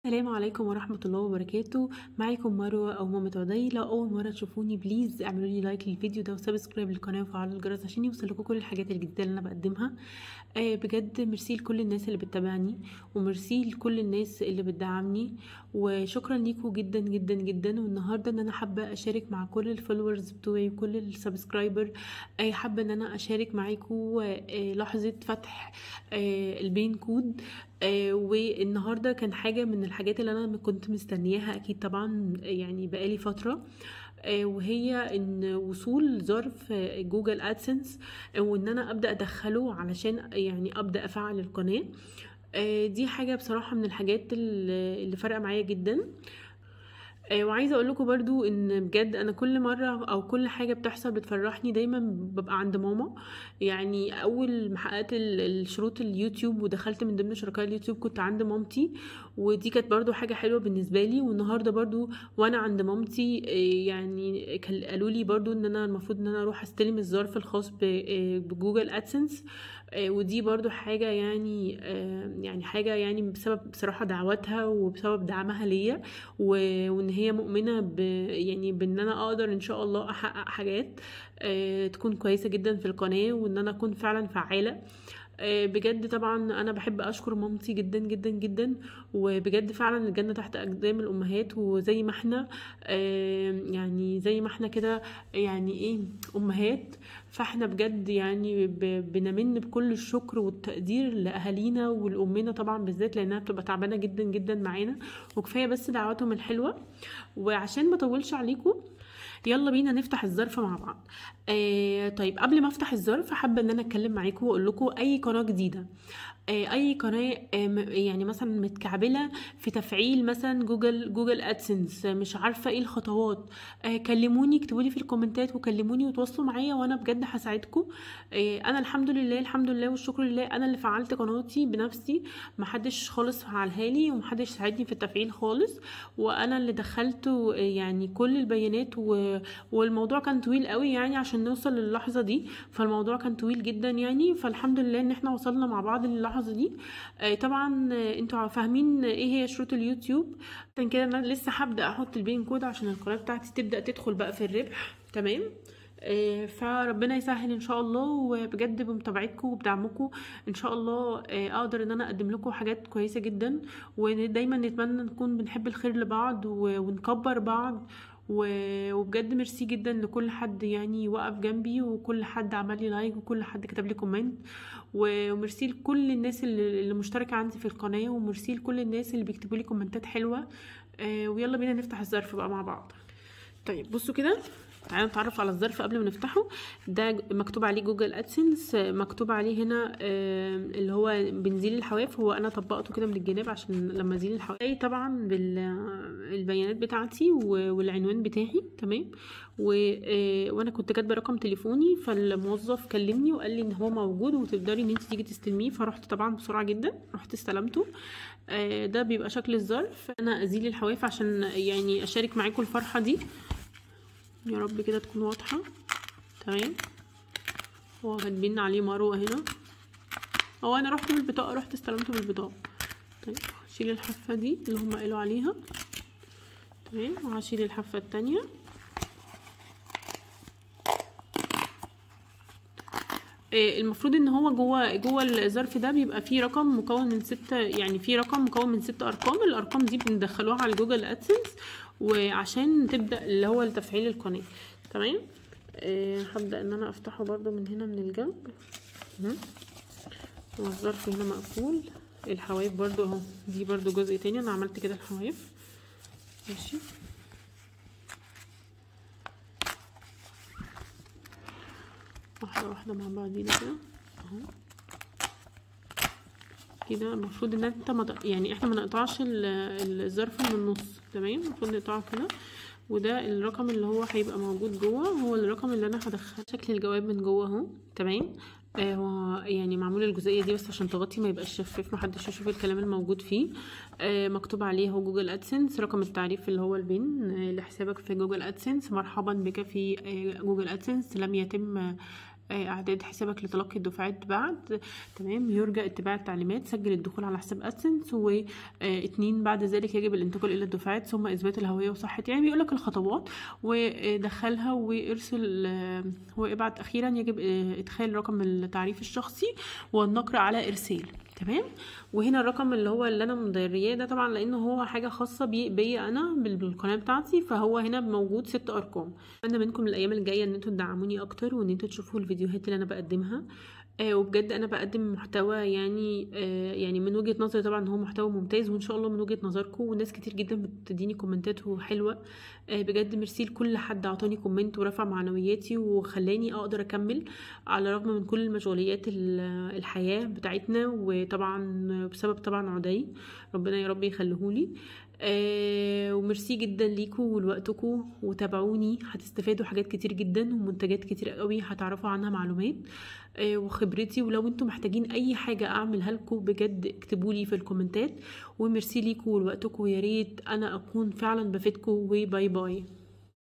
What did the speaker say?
السلام عليكم ورحمة الله وبركاته معاكم مروة أو مامة عدي لو أول مرة تشوفوني بليز اعملوا لي لايك للفيديو ده وسبسكرايب للقناة وفعلوا الجرس عشان يوصلكوا كل الحاجات الجديدة اللي أنا بقدمها آه بجد ميرسي لكل الناس اللي بتتابعني وميرسي لكل الناس اللي بتدعمني وشكرا ليكم جدا جدا جدا والنهاردة ان انا حابة اشارك مع كل الفولورز بتوعي وكل السبسكرايبر آه حابة ان انا اشارك معاكم آه لحظة فتح آه البين كود آه والنهارده كان حاجه من الحاجات اللي انا كنت مستنياها اكيد طبعا يعني بقالي فتره آه وهي ان وصول ظرف آه جوجل ادسنس وان انا ابدا ادخله علشان يعني ابدا افعل القناه دي حاجه بصراحه من الحاجات اللي فارقه معايا جدا وعايزه اقول لكم برضو ان بجد انا كل مره او كل حاجه بتحصل بتفرحني دايما ببقى عند ماما يعني اول ما حققت الشروط اليوتيوب ودخلت من ضمن شركاء اليوتيوب كنت عند مامتي ودي كانت برضو حاجه حلوه بالنسبه لي والنهارده برضو وانا عند مامتي يعني قالوا لي برضو ان انا المفروض ان انا اروح استلم الظرف الخاص بجوجل ادسنس ودي برضو حاجة يعني يعني حاجة يعني بسبب بصراحة دعواتها وبسبب دعمها ليا وان هي مؤمنة ب يعني بان انا اقدر ان شاء الله احقق حاجات تكون كويسة جدا في القناة وان انا اكون فعلا فعالة بجد طبعا انا بحب اشكر مامتي جدا جدا جدا وبجد فعلا الجنه تحت اقدام الامهات وزي ما احنا يعني زي ما احنا كده يعني ايه امهات فاحنا بجد يعني بنمن بكل الشكر والتقدير لاهالينا ولامنا طبعا بالذات لانها بتبقى تعبانه جدا جدا معانا وكفايه بس دعواتهم الحلوه وعشان ما اطولش عليكم يلا بينا نفتح الظرف مع بعض آه طيب قبل ما افتح الظرف حابه ان انا اتكلم معاكم واقول لكم اي قناه جديده آه اي قناه آه يعني مثلا متكعبله في تفعيل مثلا جوجل جوجل ادسنس مش عارفه ايه الخطوات آه كلموني اكتبوا لي في الكومنتات وكلموني وتواصلوا معايا وانا بجد هساعدكم آه انا الحمد لله الحمد لله والشكر لله انا اللي فعلت قناتي بنفسي محدش خالص فعلها لي ومحدش ساعدني في التفعيل خالص وانا اللي دخلت يعني كل البيانات و... والموضوع كان طويل قوي يعني عشان نوصل للحظه دي فالموضوع كان طويل جدا يعني فالحمد لله ان احنا وصلنا مع بعض للحظه دي آه طبعا آه انتوا فاهمين ايه هي شروط اليوتيوب عشان كده انا لسه هبدا احط البين كود عشان القناه بتاعتي تبدا تدخل بقى في الربح تمام آه فربنا يسهل ان شاء الله وبجد بمتابعتكم وبدعمكم ان شاء الله اقدر ان انا اقدم لكم حاجات كويسه جدا ودايما نتمنى نكون بنحب الخير لبعض ونكبر بعض وبجد ميرسي جدا لكل حد يعني وقف جنبي وكل حد عمل لي لايك وكل حد كتب لي كومنت وميرسي لكل الناس اللي مشتركه عندي في القناه وميرسي لكل الناس اللي بيكتبوا لي كومنتات حلوه ويلا بينا نفتح الظرف بقى مع بعض طيب بصوا كده تعالوا نتعرف على الظرف قبل ما نفتحه ده مكتوب عليه جوجل ادسنس مكتوب عليه هنا اللي هو بنزيل الحواف هو انا طبقته كده من الجناب عشان لما ازيل الحواف جاي طبعا بالبيانات بتاعتي والعنوان بتاعي تمام وانا كنت كاتبه رقم تليفوني فالموظف كلمني وقال لي ان هو موجود وتقدري ان انت تيجي تستلميه فرحت طبعا بسرعه جدا رحت استلمته ده بيبقى شكل الظرف انا ازيل الحواف عشان يعني اشارك معاكم الفرحه دي يا رب كده تكون واضحة تمام هو كاتبين عليه مروة هنا هو انا رحت بالبطاقة رحت استلمته بالبطاقة طيب هشيل الحافة دي اللي هم قالوا عليها تمام وهشيل الحافة التانية المفروض ان هو جوه جوه الظرف ده بيبقى فيه رقم مكون من ستة يعني فيه رقم مكون من ست ارقام الارقام دي بندخلوها على جوجل ادسنس وعشان تبدا اللي هو تفعيل القناه تمام أه هبدا ان انا افتحه برضو من هنا من الجنب والظرف هنا مقفول الحوايف برضو اهو دي برضو جزء تاني انا عملت كده الحوايف ماشي واحدة واحدة مع بعضينا كده اهو كده المفروض ان انت مط... يعني احنا ما نقطعش الظرف من النص تمام المفروض نقطعه كده وده الرقم اللي هو هيبقى موجود جوه هو الرقم اللي انا هدخل شكل الجواب من جوه اهو تمام آه هو يعني معمول الجزئيه دي بس عشان تغطي ما يبقاش شفاف محدش يشوف الكلام الموجود فيه آه مكتوب عليه هو جوجل ادسنس رقم التعريف اللي هو البين آه لحسابك في جوجل ادسنس مرحبا بك في آه جوجل ادسنس لم يتم آه، اعداد حسابك لتلقي الدفعات بعد تمام يرجى اتباع التعليمات سجل الدخول على حساب ادسنس واتنين بعد ذلك يجب الانتقال الى الدفعات ثم اثبات الهويه وصحه يعني بيقول لك الخطوات ودخلها وارسل آه، وابعت اخيرا يجب آه، ادخال رقم التعريف الشخصي والنقر على ارسال تمام وهنا الرقم اللي هو اللي انا مديرياه ده طبعا لانه هو حاجه خاصه بي بيا انا بال- بالقناه بتاعتي فهو هنا موجود ست ارقام اتمنى منكم الايام الجايه ان انتوا تدعموني اكتر وان انتوا تشوفوا الفيديوهات اللي انا بقدمها آه وبجد انا بقدم محتوى يعني آه يعني من وجهه نظري طبعا هو محتوى ممتاز وان شاء الله من وجهه نظركم وناس كتير جدا بتديني كومنتات حلوه آه بجد ميرسي لكل حد اعطاني كومنت ورفع معنوياتي وخلاني اقدر اكمل على الرغم من كل المشغوليات ال- الحياه بتاعتنا وطبعا بسبب طبعا عدي ربنا يا رب يخليهولي آه وميرسي جدا ليكم ولوقتكم وتابعوني هتستفادوا حاجات كتير جدا ومنتجات كتير قوي هتعرفوا عنها معلومات آه وخبرتي ولو انتم محتاجين اي حاجه اعملها لكم بجد اكتبوا لي في الكومنتات وميرسي ليكم ولوقتكم ويا ريت انا اكون فعلا بفيدكم وباي باي